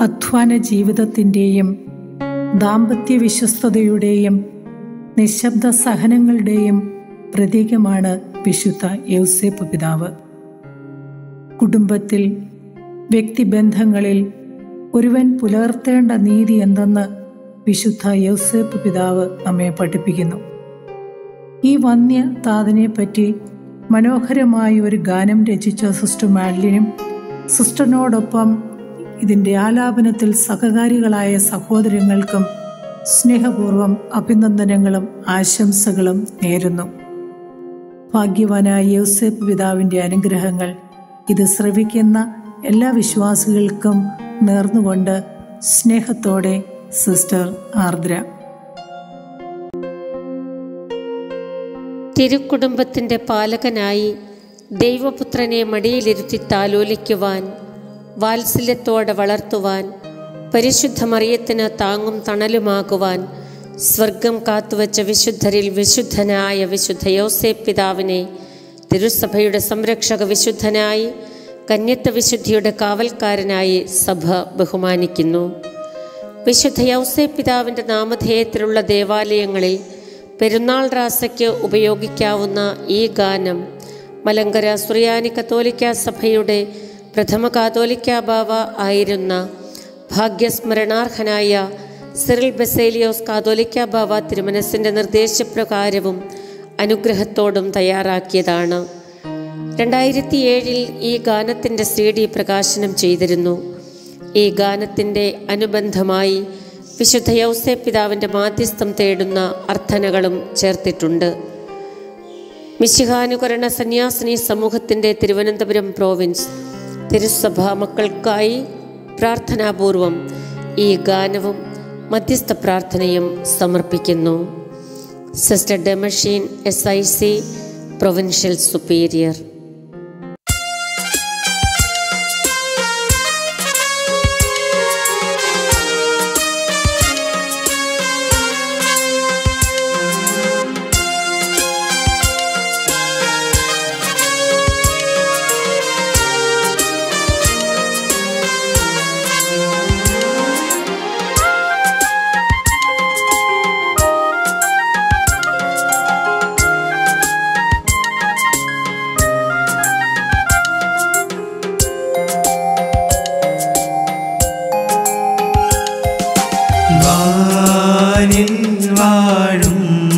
അധ്വാന ജീവിതത്തിൻ്റെയും ദാമ്പത്യ വിശ്വസ്തതയുടെയും നിശബ്ദ സഹനങ്ങളുടെയും പ്രതീകമാണ് വിശുദ്ധ യൗസേപ്പ് പിതാവ് കുടുംബത്തിൽ വ്യക്തിബന്ധങ്ങളിൽ ഒരുവൻ പുലർത്തേണ്ട നീതി എന്തെന്ന് വിശുദ്ധ യൗസേപ്പ് പിതാവ് നമ്മെ പഠിപ്പിക്കുന്നു ഈ വന്യ താതനെ പറ്റി മനോഹരമായ ഒരു ഗാനം രചിച്ച സിസ്റ്റർ മാഡ്ലിനും സിസ്റ്ററിനോടൊപ്പം ഇതിൻ്റെ ആലാപനത്തിൽ സഹകാരികളായ സഹോദരങ്ങൾക്കും സ്നേഹപൂർവം അഭിനന്ദനങ്ങളും ആശംസകളും നേരുന്നു ഭാഗ്യവാനായ യോസേപ്പ് പിതാവിൻ്റെ അനുഗ്രഹങ്ങൾ ഇത് ശ്രവിക്കുന്ന എല്ലാ വിശ്വാസികൾക്കും നേർന്നുകൊണ്ട് സ്നേഹത്തോടെ സിസ്റ്റർ ആർദ്ര തിരുക്കുടുംബത്തിൻ്റെ പാലകനായി ദൈവപുത്രനെ മടിയിലിരുത്തി താലോലിക്കുവാൻ വാത്സല്യത്തോടെ വളർത്തുവാൻ പരിശുദ്ധ മറിയത്തിന് താങ്ങും തണലുമാകുവാൻ സ്വർഗം കാത്തുവച്ച വിശുദ്ധരിൽ വിശുദ്ധനായ വിശുദ്ധ യോസേ പിതാവിനെ തിരുസഭയുടെ സംരക്ഷക വിശുദ്ധനായി കന്യത്വ വിശുദ്ധിയുടെ കാവൽക്കാരനായി സഭ ബഹുമാനിക്കുന്നു വിശുദ്ധ യൗസേ പിതാവിൻ്റെ നാമധേയത്തിലുള്ള ദേവാലയങ്ങളിൽ പെരുന്നാൾ റാസയ്ക്ക് ഉപയോഗിക്കാവുന്ന ഈ ഗാനം മലങ്കര സുറിയാനി കത്തോലിക്ക സഭയുടെ പ്രഥമ കാതോലിക്ക ബാവ ആയിരുന്ന ഭാഗ്യസ്മരണാർഹനായ സിറിൽ ബസേലിയോസ് കാതോലിക്ക ബാവ തിരുമനസിൻ്റെ നിർദ്ദേശപ്രകാരവും അനുഗ്രഹത്തോടും തയ്യാറാക്കിയതാണ് രണ്ടായിരത്തി ഏഴിൽ ഈ ഗാനത്തിൻ്റെ സി ഡി പ്രകാശനം ചെയ്തിരുന്നു ഈ ഗാനത്തിൻ്റെ അനുബന്ധമായി വിശുദ്ധ യൗസേ പിതാവിൻ്റെ മാധ്യസ്ഥം തേടുന്ന അർത്ഥനകളും ചേർത്തിട്ടുണ്ട് മിശിഹാനുകരണ സന്യാസിനി സമൂഹത്തിൻ്റെ തിരുവനന്തപുരം പ്രോവിൻസ് തിരുസഭ മക്കൾക്കായി പ്രാർത്ഥനാപൂർവം ഈ ഗാനവും മധ്യസ്ഥ പ്രാർത്ഥനയും സമർപ്പിക്കുന്നു സിസ്റ്റർ ഡെമഷീൻ S I C provincial superior വാനിൽ വാഴും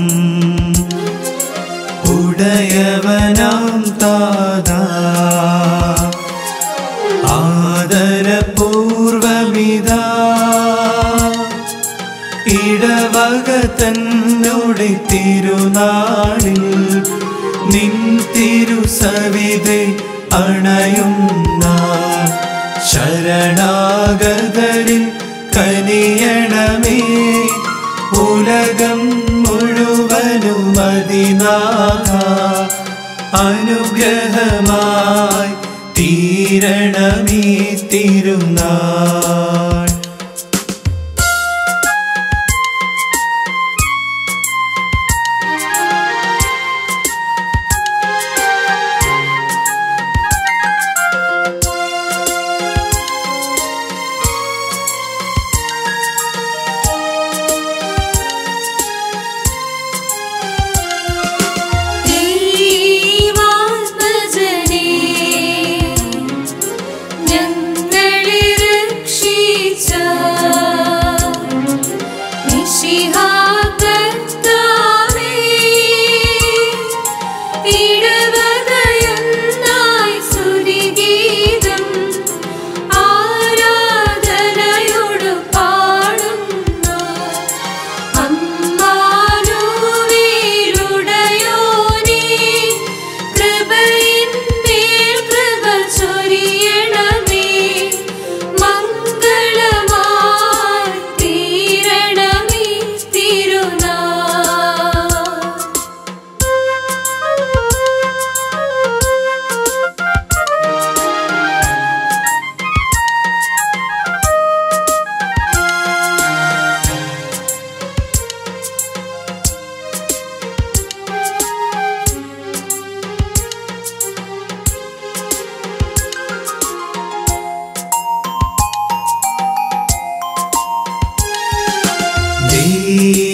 ഉടയവനാം താതാ ആദരപൂർവമിതാ ഇടവക തന്നോടെ തിരുനാളിൽ നിൻ തിരുസവിതെ അണയുന്ന ശരണാഗതരിൽ കനിയണമേ ഉലകം മുഴുവനും അതിനാഥ അനുഗ്രഹമായി തീരണമീ തിരുനാൾ ദൈവാത്മജനേ ഞങ്ങളെ രക്ഷിച്ച മിശിഹാകർത്താവേ, ഇടവകയൊന്നായി സ്തുതിഗീതം ആരാധനയോട് പാടുന്നു അമ്മാനുവേലുടയോനേ, കൃപയിന്മേൽ കൃപ ചൊരിയണമേ. മംഗളമായി തീരണമേ തിരുനാൾ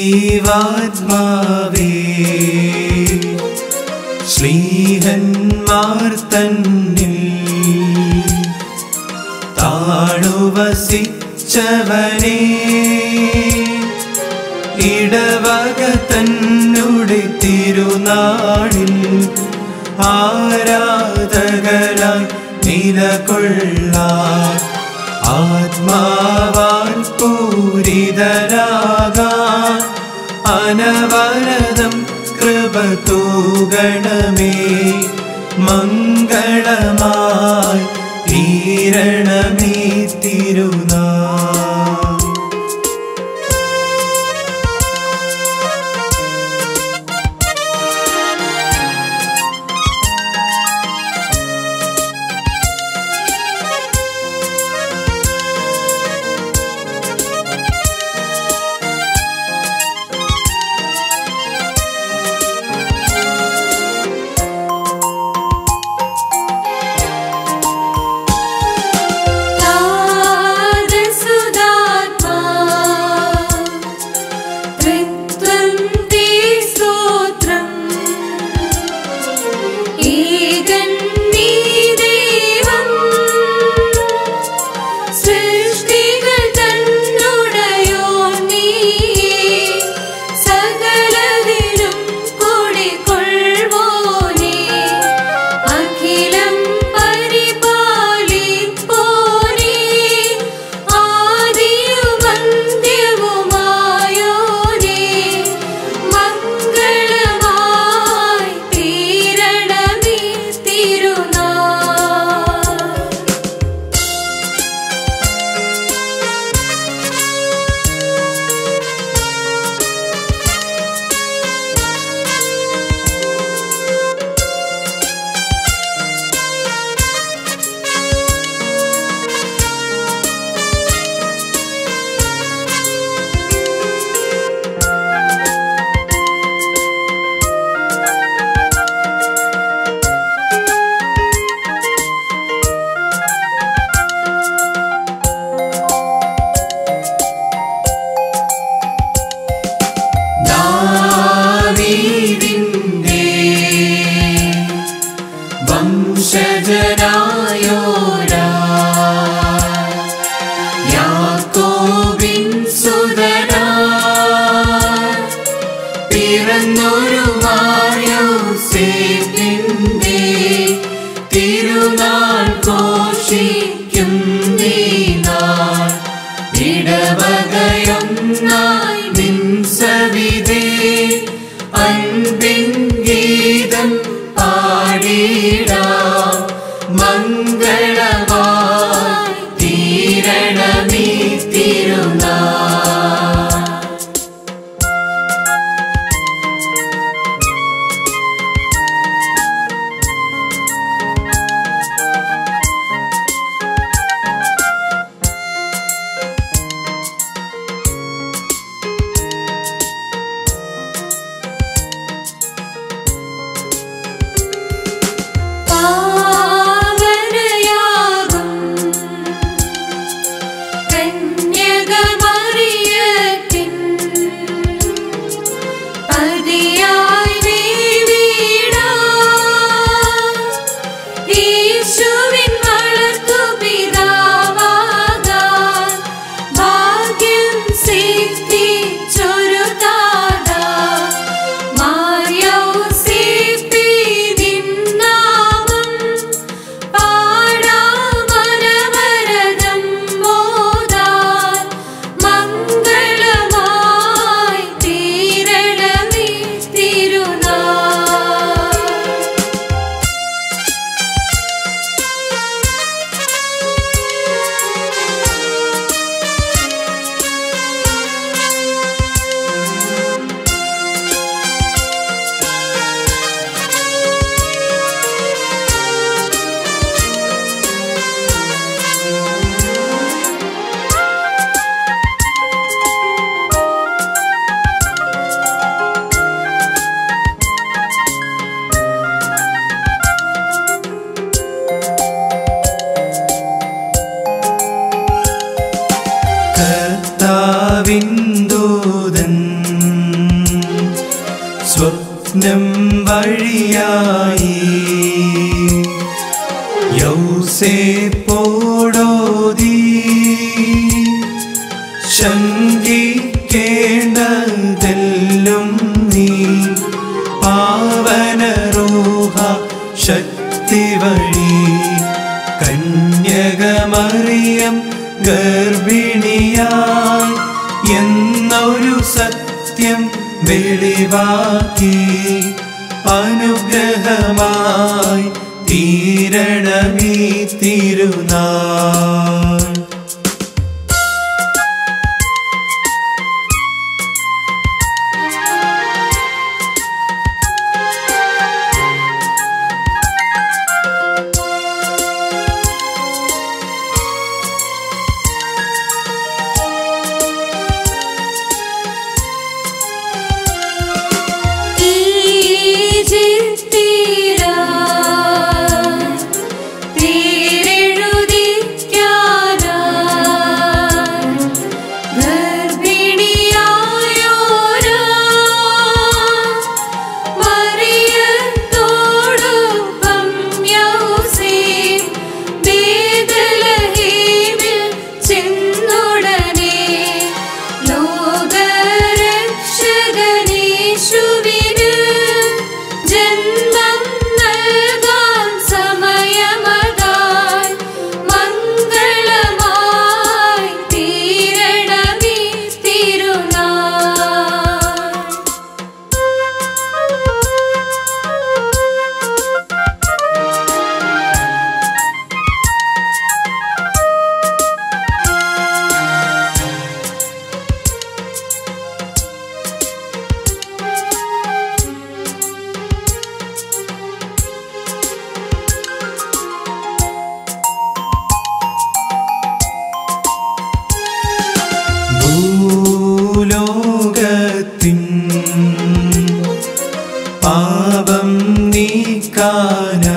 ജീവാത്മാവേ ശ്രീഹന്മാർ തന്നിൽ താണുവസിച്ചവനേ ഇടവക തന്നുടെ തിരുനാളിൽ ആരാധകരായി നിലകൊള്ളാൻ ആത്മാവാൽ പൂരിതരാകാൻ അനവരതം കൃപ തൂകണമേ മംഗളമായി തീരണമേ തിരുനാൾ താദസുദാത്മാ ത്രിത്വം തേ സ്തോത്രം ഏകൻ നീ ദൈവം സൃഷ്ടികൾ തന്നുടയോൻ നീ സകലതിലും കുടികൊള്ളുവോനേ അഖിലം പരിപാലിപ്പോനേ ആദിയുമന്ത്യവുമായോനേ മംഗളമായി തീരണമേ തിരുനാൾ ദാവീദിന്റെ വംശജനായോരാ യാക്കോബിൻ സുതനാ പിറന്നൊരു മായോസേപ്പിന്റെ തിരുനാൾ ഘോഷിക്കും നീനാൾ ഇടവകയൊന്നായി നിൻ സവിതേ അൻപിൻ ഗീതം പാടിടാം മംഗളമായി തീരണമീ തിരുനാൾ സ്വപ്നം വഴിയായി യൗസേ പോടോതി ശങ്കിക്കേണ്ടതെല്ലും നീ പാവനരോഹ ശക്തി വഴി കന്യകമറിയം ഗർഭിണിയായി എന്നൊരു സത്യം വെളിവാക്കി അനുഗ്രഹമായി തീരണമീ തിരുനാൾ ഈജിപ്തിലാ പേരെഴുതിക്കാനായി ഗർഭിണിയായോരാ മറിയത്തോടൊപ്പം യൗസേപ്പ് ബേത്ലഹേമിൽ ചെന്നുടനെ ലോകരക്ഷകനേശുവിന് ജന്മം നൽകാൻ സമയമതായി മംഗളമായി തീരണമീ തിരുനാൾ ഭൂലോകത്തിൻ പാപം നീക്കാനായി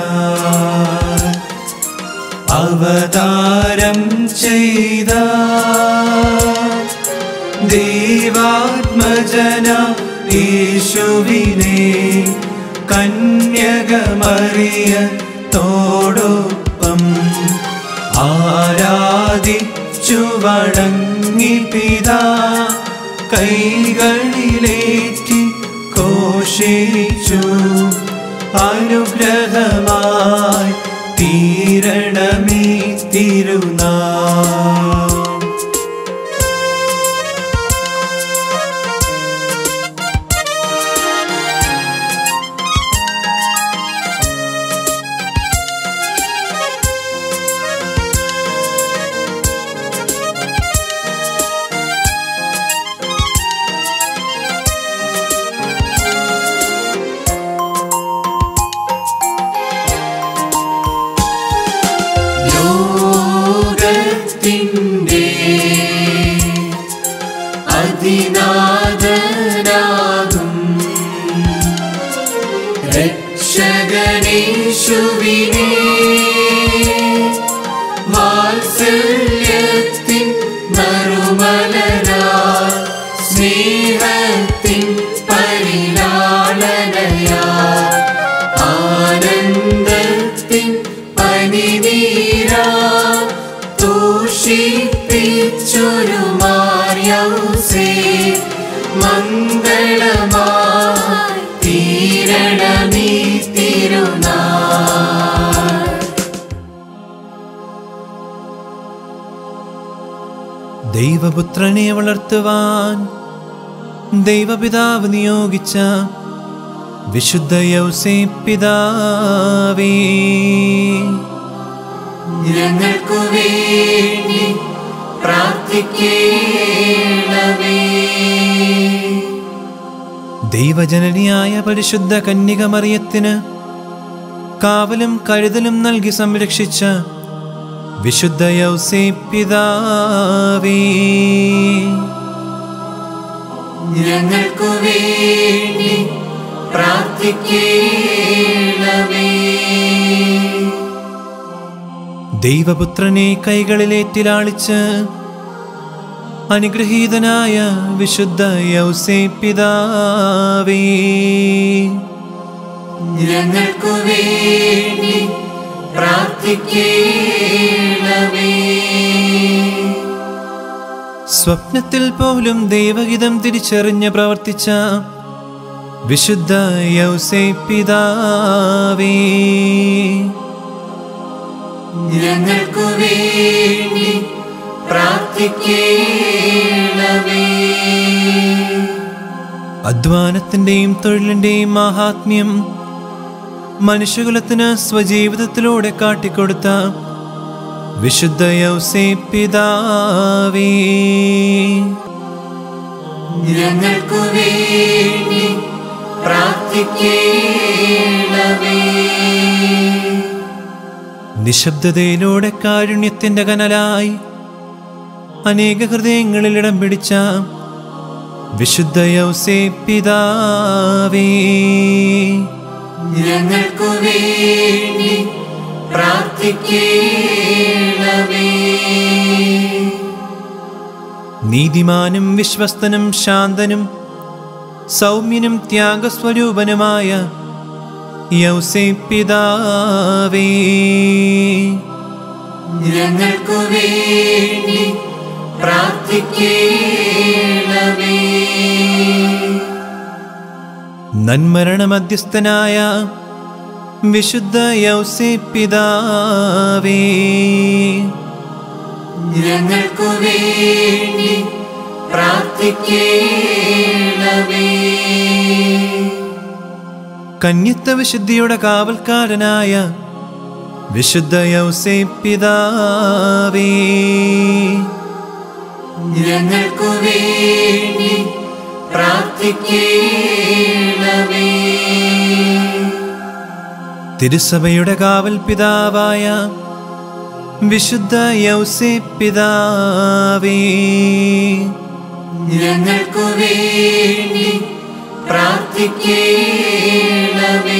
അവതാരം ചെയ്ത ദൈവാത്മജന യേശുവിനെ കന്യകമറിയ തോടൊപ്പം ആരാധിച്ചു വണങ്ങി പിതാ കൈകളിലേറ്റി ഘോഷിച്ചു അനുഗ്രഹമായി തീരണമീ തിരുനാൾ ലോകത്തിൻ്റെ അതിനാഥനാകും രക്ഷകനേശുവിനെ വാത്സല്യത്തിൻ നറുമലരാ സ്നേഹത്തിൻ പരിലാളനയാ ആനന്ദത്തിൻ പനിനീരാ തൂഷിപ്പിച്ചൊരു മാര്യൗസേ മംഗളമായി തീരണമീ തിരുനാൾ ദൈവപുത്രനെ വളർത്തുവാൻ ദൈവപിതാവ് നിയോഗിച്ച വിശുദ്ധ യൗസേ പിതാവേ ഞങ്ങൾക്കു വേണ്ടി പ്രാർത്ഥിക്കണമേ ദൈവജനനിയായ പരിശുദ്ധ കന്യക മറിയത്തിന് കാവലും കരുതലും നൽകി സംരക്ഷിച്ച വിശുദ്ധ യൗസേ പിതാവേ ഞങ്ങൾക്കു വേണ്ടി പ്രാർത്ഥിക്കണമേ ദൈവപുത്രനെ കൈകളിലേറ്റിലാളിച്ച് അനുഗ്രഹീതനായ വിശുദ്ധ യൗസേ പിതാവേ ഞങ്ങൾക്കു വേണ്ടി പ്രാർത്ഥിക്കണമേ സ്വപ്നത്തിൽ പോലും ദൈവഹിതം തിരിച്ചറിഞ്ഞ് പ്രവർത്തിച്ച വിശുദ്ധ യൗസേ പിതാവേ ഞങ്ങൾക്കു വേണ്ടി പ്രാർത്ഥിക്കണമേ അധ്വാനത്തിന്റെയും തൊഴിലിന്റെയും മാഹാത്മ്യം മനുഷ്യകുലത്തിന് സ്വജീവിതത്തിലൂടെ കാട്ടിക്കൊടുത്ത വിശുദ്ധ യൗസേ പിതാവേ ഞങ്ങൾക്കു വേണ്ടി പ്രാർത്ഥിക്കണമേ നിശബ്ദതയിലൂടെ കാരുണ്യത്തിന്റെ കനലായി അനേക ഹൃദയങ്ങളിൽ ഇടം പിടിച്ച വിശുദ്ധ യൗസേ പിതാവേ ഞങ്ങൾക്കു വേണ്ടി പ്രാർത്ഥിക്കണമേ നീതിമാനും വിശ്വസ്തനും ശാന്തനും സൗമ്യനും ത്യാഗസ്വരൂപനുമായ യൗസേ പിതാവേ ഞങ്ങൾക്കു വേണ്ടി പ്രാർത്ഥിക്കണമേ നന്മരണ മധ്യസ്ഥനായ വിശുദ്ധ യൗസേ പിതാവേ ഞങ്ങൾക്കു വേണ്ടി പ്രാർത്ഥിക്കണമേ കന്യത്വ വിശുദ്ധിയുടെ കാവൽക്കാരനായ വിശുദ്ധ യൗസേ പിതാവേ ഞങ്ങൾക്കു വേണ്ടി പ്രാർത്ഥിക്കണമേ തിരുസഭയുടെ കാവൽ പിതാവായ വിശുദ്ധ യൗസേ പിതാവേ ഞങ്ങൾക്കു വേണ്ടി പ്രാർത്ഥിക്കണമേ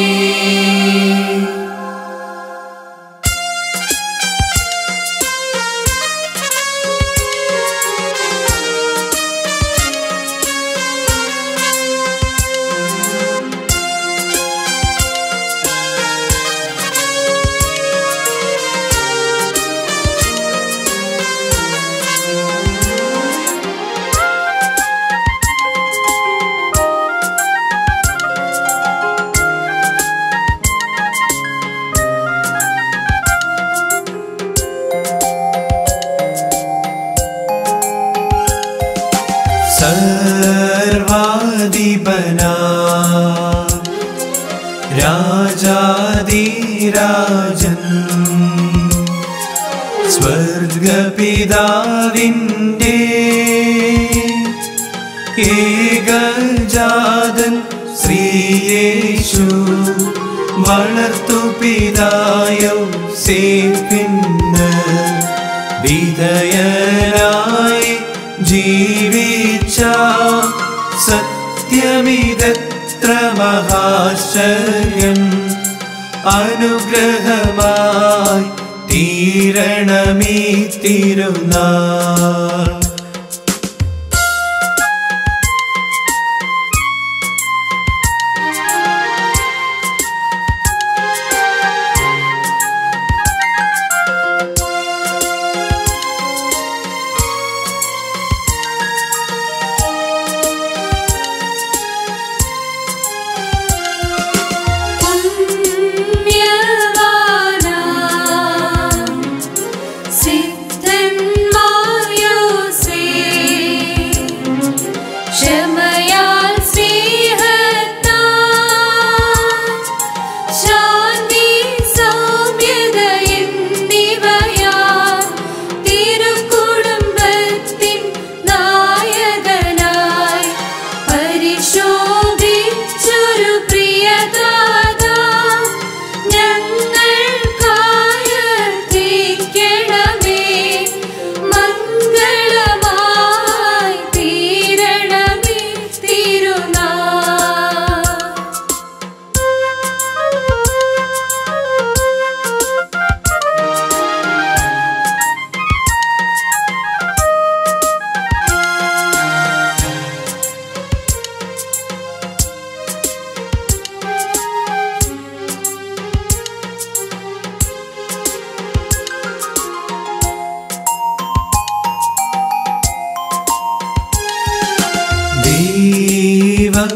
സർവാധിപനാ രാജാതിരാജൻ സ്വർഗപിതാവിൻ്റെ ഏകജാതൻ ശ്രീയേശു വളർത്തു പിതായോ സേപ്പിന്ന് വിധയനായി ജീവിച്ച സത്യമിതത്ര മഹാശ്ചര്യം അനുഗ്രഹമായി തീരണമീ തിരുനാൾ പുണ്യവാനാം സിദ്ധന്മാർ യോസേപ്പ്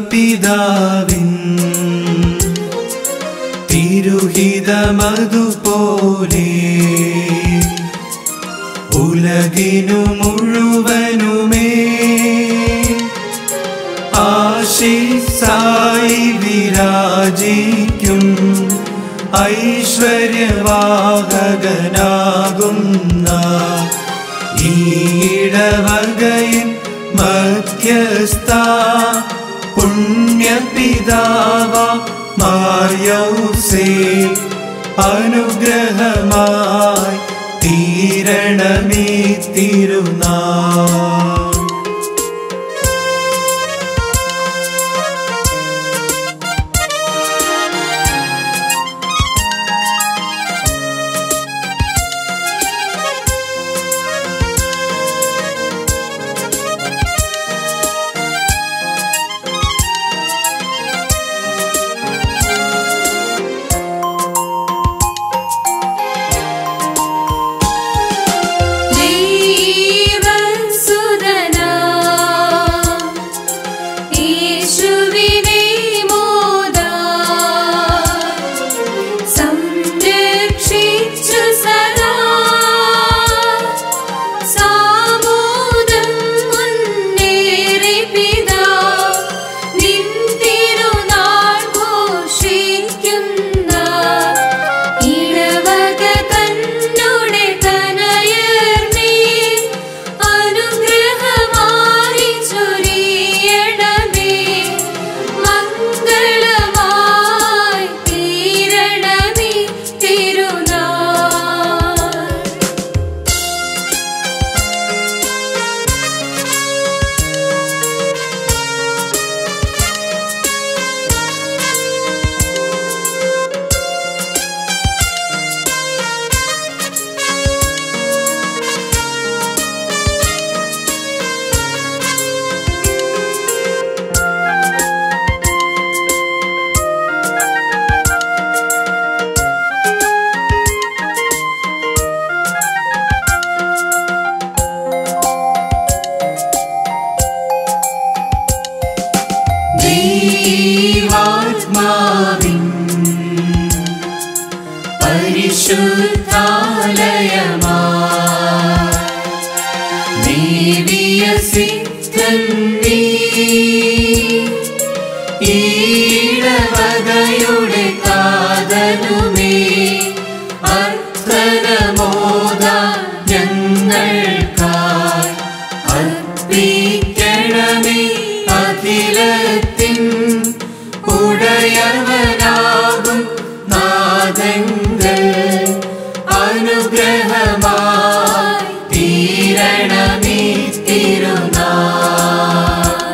ദൈവപിതാവിൻ തിരുഹിതമതുപോലെ ഉലകിനു മുഴുവനുമേ ആശിസായി വിരാജിക്കും ഐശ്വര്യവാഹകനാകുന്ന ഈടവകയിൻ മധ്യസ്ഥ പുണ്യപിതാവ മാർയൗസേ അനുഗ്രഹമായി തീരണമീ തിരുനാൾ ദൈവസുതനാ യേശുവിനെ മോദാ സംരക്ഷിച്ചു സദാ സാമോദം മുന്നേറി പിതാ നിൻ തിരുനാൾ ഘോഷിക്കുന്ന ഇടവക തന്നോടെ തനയർമേ അനുഗ്രഹമായി ചൊരിയണമേ മംഗളമായി തീരണമേ തിരുനാൾ ദൈവാത്മാവിൻ പരിശുദ്ധാലയമാ ദേവിയ സിദ്ധൻ നീ ഈടവകയുടെ കാതലുമേ അർത്ഥനമോദ ഞങ്ങൾക്കായി അർപ്പിക്കണമേ അഖിലത്തിൻ ഉടയവനാകും നാദങ്ങൾ അനുഗ്രഹമായി തീരണമേ തിരുനാൾ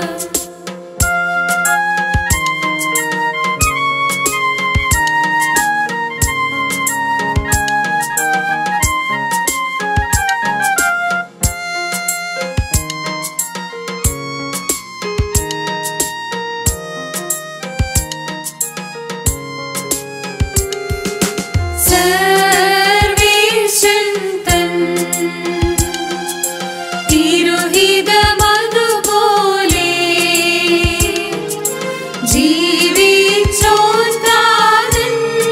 സർവേശൻ തൻ തിരുഹിതമതുപോലെ ജീവിച്ചോൻ താതൻ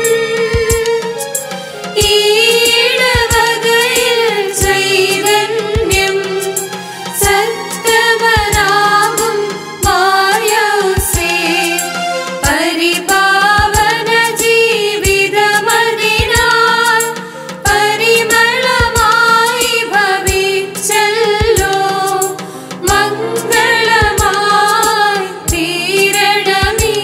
ഈടവകയിൽ ചൈതന്യം സത്തമനാകും മായൗസേ പരിപാവന ജീവിതമതിനാൽ പരിമളമായി ഭവിച്ചല്ലോ മംഗളമായി തീരണമീ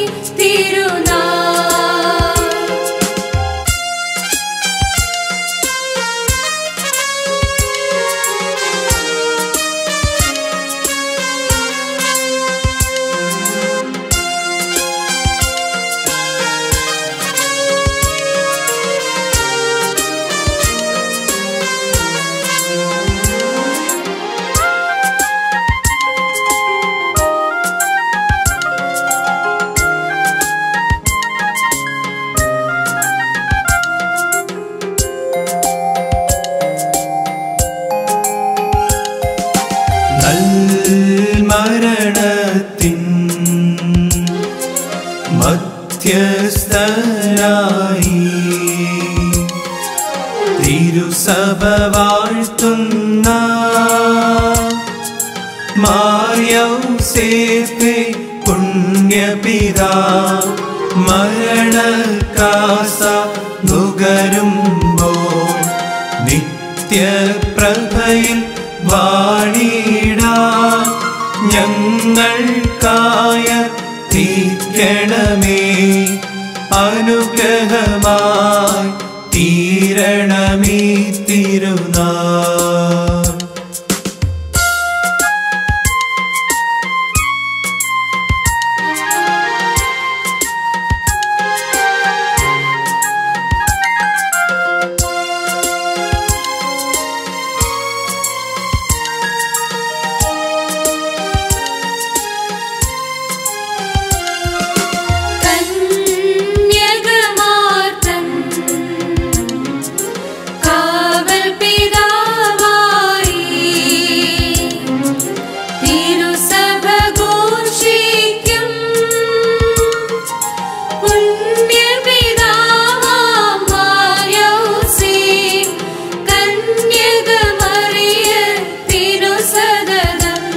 മധ്യസ്ഥനായി തിരുസഭ വാഴ്ത്തുന്ന മായൗസേപ്പെ പുണ്യപിതാ മരണക്കാസ നുകരുമ്പോൾ നിത്യപ്രഭയിൽ വാണിടാ ഞങ്ങൾക്കായ തീക്കണമേ അനുഗ്രഹമായി തീരണമേ തിരുനാൾ കന്യകമാർത്തൻ കാവൽ പിതാവായി തിരുസഭ ഘോഷിക്കും പുണ്യപിതാവാം മാർയോസേ കന്യകമറിയ തിരുസദനം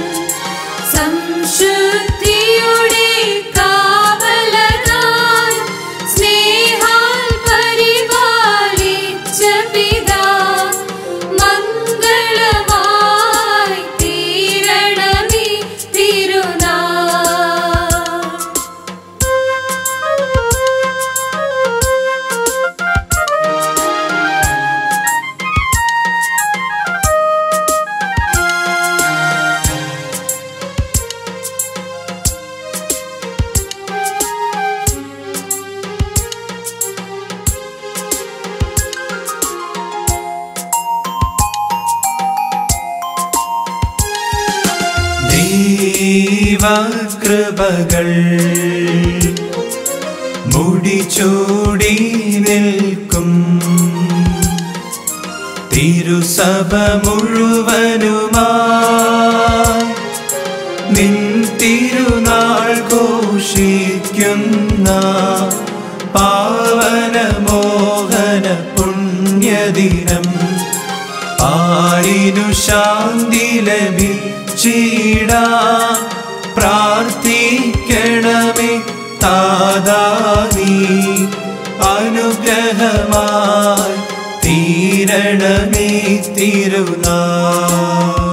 സംശുദ്ധിയുടെ കാവലനായി സ്നേഹാൽ പരിപാലിച്ച പിതാ മംഗളമായി തീരണമേ തിരുനാൾ ദൈവകൃപകൾ മുടിച്ചൂടി നിൽക്കും തിരുസഭ മുഴുവനുമായി നിൻ തിരുനാൾ ഘോഷിക്കുന്ന പാവന മോഹന പുണ്യദിനം ആരിനു ശാന്തി ലഭിച്ചിടാ പ്രാർത്ഥിക്കണമേ താതാനീ അനുഗ്രഹമായി തീരണമേ തിരുനാൾ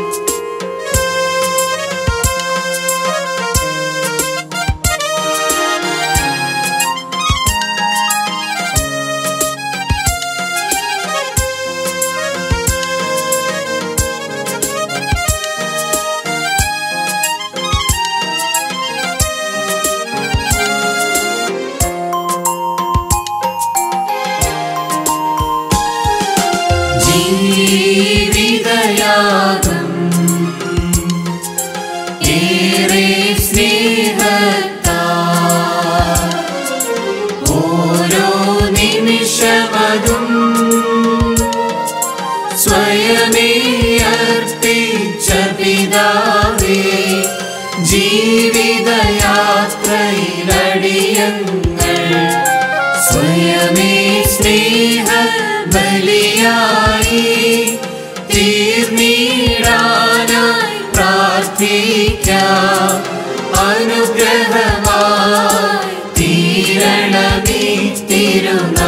ജീവിതയാഗം ഏറെ സ്നേഹത്താ ഓരോ നിമിഷമതും സ്വയമേ അർപ്പിച്ച പിതാവേ ജീവിതയാത്രയിലടിയങ്ങൾ സ്വയമേ സ്നേഹ ബലിയായി തീർന്നീടാനായി പ്രാർത്ഥിക്കാം അനുഗ്രഹമായി തീരണമേ തിരുനാൾ